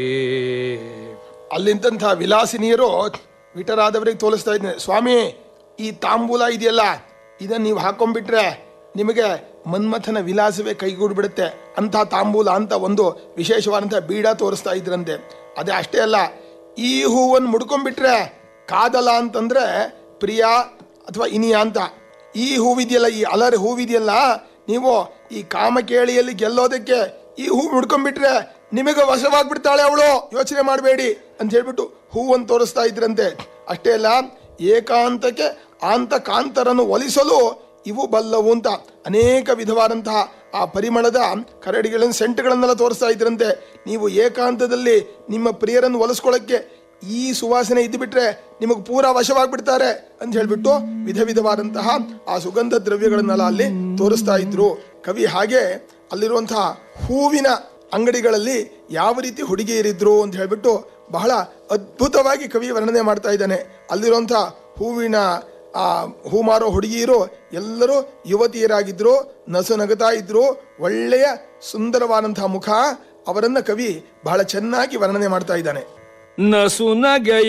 ಅಲ್ಲಿಂತಹ ವಿಲಾಸಿನಿಯರು ವಿಟರಾದವರಿಗೆ ತೋರಿಸ್ತಾ ಇದ್ದೇನೆ ಸ್ವಾಮಿ ಈ ತಾಂಬೂಲ ಇದೆಯಲ್ಲ ಇದನ್ನ ನೀವು ಹಾಕೊಂಡ್ಬಿಟ್ರೆ ನಿಮಗೆ ಮನ್ಮಥನ ವಿಲಾಸವೇ ಕೈಗೂಡ್ಬಿಡುತ್ತೆ ಅಂಥ ತಾಂಬೂಲ ಅಂತ ಒಂದು ವಿಶೇಷವಾದಂಥ ಬೀಡ ತೋರಿಸ್ತಾ ಇದ್ರಂತೆ ಅದೇ ಅಷ್ಟೇ ಅಲ್ಲ ಈ ಹೂವನ್ನು ಮುಡ್ಕೊಂಡ್ಬಿಟ್ರೆ ಕಾದಲ ಅಂತಂದ್ರೆ ಪ್ರಿಯ ಅಥವಾ ಇನಿಯ ಅಂತ ಈ ಹೂವಿದೆಯಲ್ಲ ಈ ಅಲರ್ ಹೂವಿದೆಯಲ್ಲ ನೀವು ಈ ಕಾಮಕೇಳಿಯಲ್ಲಿ ಗೆಲ್ಲೋದಕ್ಕೆ ಈ ಹೂ ಮುಡ್ಕೊಂಡ್ಬಿಟ್ರೆ ನಿಮಗೆ ವಶವಾಗ್ಬಿಡ್ತಾಳೆ ಅವಳು ಯೋಚನೆ ಮಾಡಬೇಡಿ ಅಂತ ಹೇಳ್ಬಿಟ್ಟು ಹೂವನ್ನು ತೋರಿಸ್ತಾ ಇದ್ರಂತೆ ಅಷ್ಟೇ ಅಲ್ಲ ಏಕಾಂತಕ್ಕೆ ಆಂತ ಕಾಂತರನ್ನು ಒಲಿಸಲು ಇವು ಬಲ್ಲವು ಅಂತ ಅನೇಕ ವಿಧವಾದಂತಹ ಆ ಪರಿಮಳದ ಕರಡಿಗಳನ್ನು ಸೆಂಟ್ಗಳನ್ನೆಲ್ಲ ತೋರಿಸ್ತಾ ಇದ್ರಂತೆ ನೀವು ಏಕಾಂತದಲ್ಲಿ ನಿಮ್ಮ ಪ್ರಿಯರನ್ನು ಒಲಿಸ್ಕೊಳ್ಳೋಕ್ಕೆ ಈ ಸುವಾಸನೆ ಇದ್ದು ಬಿಟ್ರೆ ನಿಮಗೆ ಪೂರಾ ವಶವಾಗ್ಬಿಡ್ತಾರೆ ಅಂತ ಹೇಳ್ಬಿಟ್ಟು ವಿಧ ವಿಧವಾದಂತಹ ಆ ಸುಗಂಧ ದ್ರವ್ಯಗಳನ್ನೆಲ್ಲ ಅಲ್ಲಿ ತೋರಿಸ್ತಾ ಇದ್ರು ಕವಿ ಹಾಗೆ ಅಲ್ಲಿರುವಂತಹ ಹೂವಿನ ಅಂಗಡಿಗಳಲ್ಲಿ ಯಾವ ರೀತಿ ಹುಡುಗಿಯರಿದ್ರು ಅಂತ ಹೇಳ್ಬಿಟ್ಟು ಬಹಳ ಅದ್ಭುತವಾಗಿ ಕವಿ ವರ್ಣನೆ ಮಾಡ್ತಾ ಇದ್ದಾನೆ ಅಲ್ಲಿರುವಂತಹ ಹೂವಿನ ಆ ಹೂ ಮಾರೋ ಹುಡುಗಿಯರು ಎಲ್ಲರೂ ಯುವತಿಯರಾಗಿದ್ರು ನಸು ನಗತಾ ಇದ್ರು ಒಳ್ಳೆಯ ಸುಂದರವಾದಂತಹ ಮುಖ ಅವರನ್ನ ಕವಿ ಬಹಳ ಚೆನ್ನಾಗಿ ವರ್ಣನೆ ಮಾಡ್ತಾ ಇದ್ದಾನೆ ನಸು ನಗೆಯ